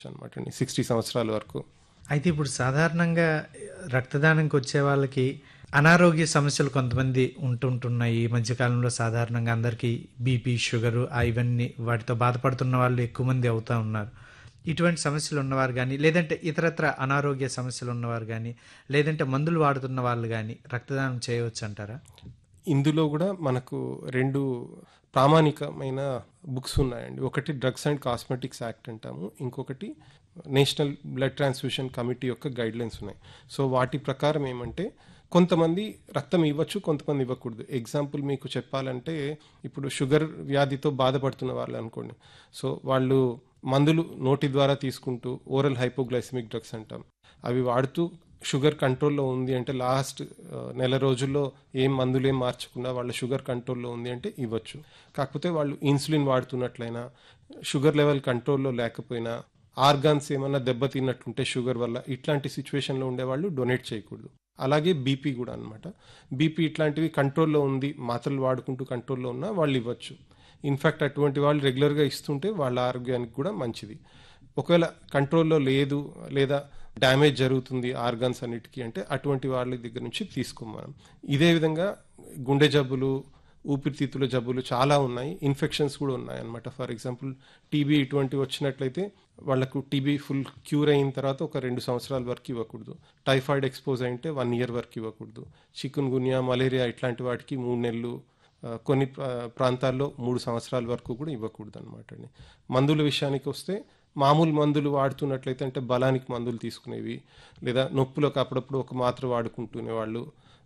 అనమాట అండి సిక్స్టీ సంవత్సరాల వరకు అయితే ఇప్పుడు సాధారణంగా రక్తదానంకి వచ్చే వాళ్ళకి అనారోగ్య సమస్యలు కొంతమంది ఉంటుంటున్నాయి ఈ మధ్యకాలంలో సాధారణంగా అందరికీ బీపీ షుగరు ఆ ఇవన్నీ వాటితో బాధపడుతున్న వాళ్ళు ఎక్కువ మంది అవుతా ఉన్నారు ఇటువంటి సమస్యలు ఉన్నవారు కానీ లేదంటే ఇతరత్ర అనారోగ్య సమస్యలు ఉన్నవారు కానీ లేదంటే మందులు వాడుతున్న వాళ్ళు కానీ రక్తదానం చేయవచ్చు అంటారా ఇందులో కూడా మనకు రెండు ప్రామాణికమైన బుక్స్ ఉన్నాయండి ఒకటి డ్రగ్స్ అండ్ కాస్మెటిక్స్ యాక్ట్ అంటాము ఇంకొకటి నేషనల్ బ్లడ్ ట్రాన్స్ఫ్యూషన్ కమిటీ యొక్క గైడ్ లైన్స్ ఉన్నాయి సో వాటి ప్రకారం ఏమంటే కొంతమంది రక్తం ఇవ్వచ్చు కొంతమంది ఇవ్వకూడదు ఎగ్జాంపుల్ మీకు చెప్పాలంటే ఇప్పుడు షుగర్ వ్యాధితో బాధపడుతున్న వాళ్ళు అనుకోండి సో వాళ్ళు మందులు నోటి ద్వారా తీసుకుంటూ ఓరల్ హైపోగ్లైసమిక్ డ్రగ్స్ అంటాం అవి వాడుతూ షుగర్ కంట్రోల్లో ఉంది అంటే లాస్ట్ నెల రోజుల్లో ఏం మందులు ఏం మార్చకుండా వాళ్ళ షుగర్ కంట్రోల్లో ఉంది అంటే ఇవ్వచ్చు కాకపోతే వాళ్ళు ఇన్సులిన్ వాడుతున్నట్లయినా షుగర్ లెవెల్ కంట్రోల్లో లేకపోయినా ఆర్గాన్స్ ఏమన్నా దెబ్బతిన్నట్టుంటే షుగర్ వల్ల ఇట్లాంటి సిచ్యువేషన్లో ఉండేవాళ్ళు డొనేట్ చేయకూడదు అలాగే బీపీ కూడా అనమాట బీపీ ఇట్లాంటివి కంట్రోల్లో ఉంది మాత్రలు వాడుకుంటూ కంట్రోల్లో ఉన్నా వాళ్ళు ఇవ్వచ్చు ఇన్ఫ్యాక్ట్ అటువంటి వాళ్ళు రెగ్యులర్గా ఇస్తుంటే వాళ్ళ ఆరోగ్యానికి కూడా మంచిది ఒకవేళ కంట్రోల్లో లేదు లేదా డ్యామేజ్ జరుగుతుంది ఆర్గాన్స్ అన్నిటికీ అంటే అటువంటి వాళ్ళ దగ్గర నుంచి తీసుకోం మనం ఇదే విధంగా గుండె జబ్బులు ఊపిరితిత్తుల జబ్బులు చాలా ఉన్నాయి ఇన్ఫెక్షన్స్ కూడా ఉన్నాయి అనమాట ఫర్ ఎగ్జాంపుల్ టీబీ ఇటువంటివి వచ్చినట్లయితే వాళ్ళకు టీబీ ఫుల్ క్యూర్ అయిన తర్వాత ఒక రెండు సంవత్సరాల వరకు ఇవ్వకూడదు టైఫాయిడ్ ఎక్స్పోజ్ అయితే వన్ ఇయర్ వరకు ఇవ్వకూడదు చికున్ గున్యా మలేరియా ఇట్లాంటి వాటికి మూడు నెలలు కొన్ని ప్రాంతాల్లో మూడు సంవత్సరాల వరకు కూడా ఇవ్వకూడదు అనమాట అండి మందుల విషయానికి వస్తే మామూలు మందులు వాడుతున్నట్లయితే అంటే బలానికి మందులు తీసుకునేవి లేదా నొప్పులకు అప్పుడప్పుడు ఒక మాత్ర వాడుకుంటునే వాళ్ళు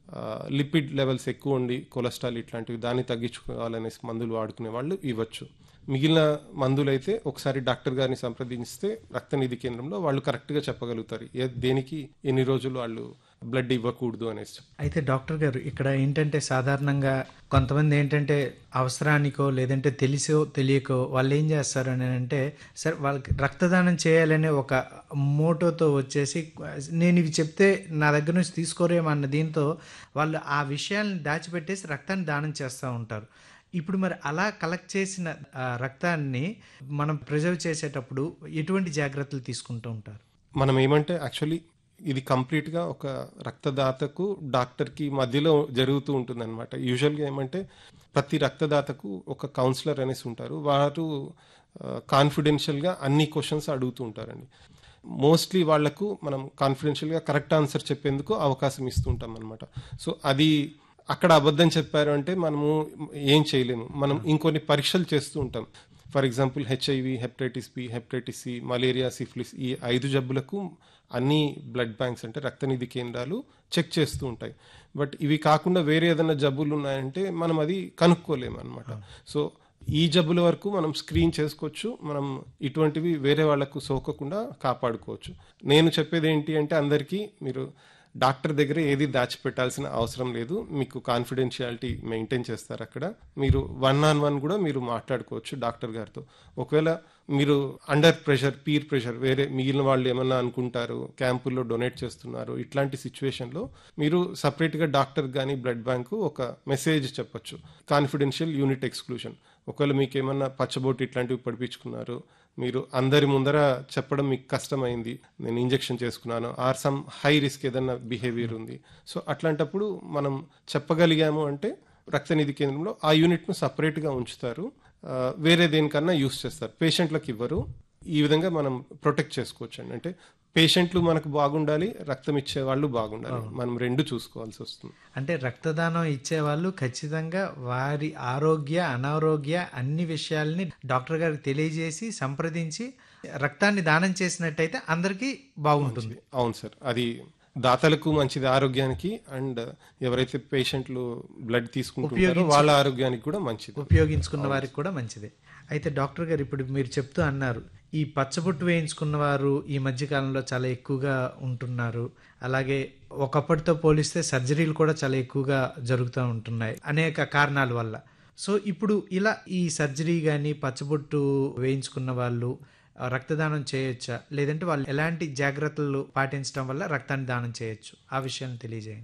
లిపిడ్ లెవెల్స్ ఎక్కువ ఉండి కొలెస్ట్రాల్ ఇట్లాంటివి దాన్ని తగ్గించుకోవాలనేసి మందులు వాడుకునే వాళ్ళు ఇవ్వచ్చు మిగిలిన మందులు అయితే ఒకసారి డాక్టర్ గారిని సంప్రదించితే రక్తనిధి కేంద్రంలో వాళ్ళు కరెక్ట్గా చెప్పగలుగుతారు ఏ దేనికి ఎన్ని రోజులు వాళ్ళు బ్లడ్ ఇవ్వకూడదు అనేసి అయితే డాక్టర్ గారు ఇక్కడ ఏంటంటే సాధారణంగా కొంతమంది ఏంటంటే అవసరానికో లేదంటే తెలిసో తెలియకో వాళ్ళు ఏం చేస్తారు అని అంటే సరే వాళ్ళకి రక్తదానం చేయాలనే ఒక మోటోతో వచ్చేసి నేను ఇవి చెప్తే నా దగ్గర నుంచి తీసుకోరేమో అన్న దీంతో వాళ్ళు ఆ విషయాలను దాచిపెట్టేసి రక్తాన్ని దానం చేస్తూ ఉంటారు ఇప్పుడు మరి అలా కలెక్ట్ చేసిన రక్తాన్ని మనం ప్రిజర్వ్ చేసేటప్పుడు ఎటువంటి జాగ్రత్తలు తీసుకుంటూ ఉంటారు మనం ఏమంటే యాక్చువల్లీ ఇది కంప్లీట్గా ఒక రక్తదాతకు డాక్టర్కి మధ్యలో జరుగుతూ ఉంటుంది అనమాట యూజువల్గా ఏమంటే ప్రతి రక్తదాతకు ఒక కౌన్సిలర్ అనేసి ఉంటారు వారు కాన్ఫిడెన్షియల్గా అన్ని క్వశ్చన్స్ అడుగుతూ ఉంటారండి మోస్ట్లీ వాళ్లకు మనం కాన్ఫిడెన్షియల్గా కరెక్ట్ ఆన్సర్ చెప్పేందుకు అవకాశం ఇస్తూ ఉంటాం అనమాట సో అది అక్కడ అబద్ధం చెప్పారు అంటే మనము ఏం చేయలేము మనం ఇంకొన్ని పరీక్షలు చేస్తూ ఉంటాం for example HIV hepatitis B hepatitis C malaria syphilis ఈ ఐదు జబ్బులకు అన్ని బ్లడ్ బ్యాంక్స్ అంటే రక్తనిధి కేంద్రాలు చెక్ చేస్తూ ఉంటాయి బట్ ఇవి కాకుండా వేరే ఏదైనా జబ్బులు ఉన్నాయంటే మనం అది కనుక్కోలేము అనమాట సో ఈ జబ్బుల వరకు మనం స్క్రీన్ చేసుకోవచ్చు మనం ఇటువంటివి వేరే వాళ్లకు సోకకుండా కాపాడుకోవచ్చు నేను చెప్పేది ఏంటి అంటే అందరికీ మీరు డాక్టర్ దగ్గర ఏది దాచిపెట్టాల్సిన అవసరం లేదు మీకు కాన్ఫిడెన్షియాలిటీ మెయింటైన్ చేస్తారు అక్కడ మీరు వన్ ఆన్ వన్ కూడా మీరు మాట్లాడుకోవచ్చు డాక్టర్ గారితో ఒకవేళ మీరు అండర్ ప్రెషర్ పీర్ ప్రెషర్ వేరే మిగిలిన వాళ్ళు ఏమన్నా అనుకుంటారు క్యాంపుల్లో డొనేట్ చేస్తున్నారు ఇట్లాంటి సిచ్యువేషన్లో మీరు సపరేట్గా డాక్టర్ కానీ బ్లడ్ బ్యాంకు ఒక మెసేజ్ చెప్పొచ్చు కాన్ఫిడెన్షియల్ యూనిట్ ఎక్స్క్లూషన్ ఒకవేళ మీకు ఏమన్నా పచ్చబోటు ఇట్లాంటివి పడిపించుకున్నారు మీరు అందరి ముందర చెప్పడం మీకు కష్టమైంది నేను ఇంజెక్షన్ చేసుకున్నాను ఆర్ సమ్ హై రిస్క్ ఏదన్నా బిహేవియర్ ఉంది సో అట్లాంటప్పుడు మనం చెప్పగలిగాము అంటే రక్తనిధి కేంద్రంలో ఆ యూనిట్ను సపరేట్గా ఉంచుతారు వేరే దేనికన్నా యూస్ చేస్తారు పేషెంట్లకు ఇవ్వరు ఈ విధంగా మనం ప్రొటెక్ట్ చేసుకోవచ్చు అండి అంటే పేషెంట్లు మనకు బాగుండాలి రక్తం ఇచ్చే వాళ్ళు బాగుండాలి మనం రెండు చూసుకోవాల్సి వస్తుంది అంటే రక్తదానం ఇచ్చే వాళ్ళు ఖచ్చితంగా వారి ఆరోగ్య అనారోగ్య అన్ని విషయాల్ని డాక్టర్ గారికి తెలియజేసి సంప్రదించి రక్తాన్ని దానం చేసినట్టయితే అందరికీ బాగుంటుంది అవును సార్ అది దాతలకు మంచిది ఆరోగ్యానికి అండ్ ఎవరైతే పేషెంట్లు బ్లడ్ తీసుకుంటారో వాళ్ళ ఆరోగ్యానికి కూడా మంచిది ఉపయోగించుకున్న వారికి కూడా మంచిదే అయితే డాక్టర్ గారు ఇప్పుడు మీరు చెప్తూ అన్నారు ఈ పచ్చబొట్టు వేయించుకున్న వారు ఈ మధ్యకాలంలో చాలా ఎక్కువగా ఉంటున్నారు అలాగే ఒకప్పటితో పోలిస్తే సర్జరీలు కూడా చాలా ఎక్కువగా జరుగుతూ ఉంటున్నాయి అనేక కారణాల వల్ల సో ఇప్పుడు ఇలా ఈ సర్జరీ కానీ పచ్చబొట్టు వేయించుకున్న వాళ్ళు రక్తదానం చేయొచ్చా లేదంటే వాళ్ళు ఎలాంటి జాగ్రత్తలు పాటించడం వల్ల రక్తాన్ని దానం చేయొచ్చు ఆ విషయాన్ని తెలియజేయండి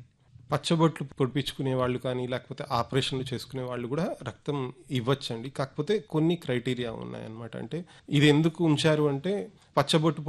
పచ్చబొట్లు పొడిపించుకునే వాళ్ళు కానీ లేకపోతే ఆపరేషన్లు చేసుకునే వాళ్ళు కూడా రక్తం ఇవ్వచ్చండి కాకపోతే కొన్ని క్రైటీరియా ఉన్నాయన్నమాట అంటే ఇది ఎందుకు ఉంచారు అంటే పచ్చబొట్టు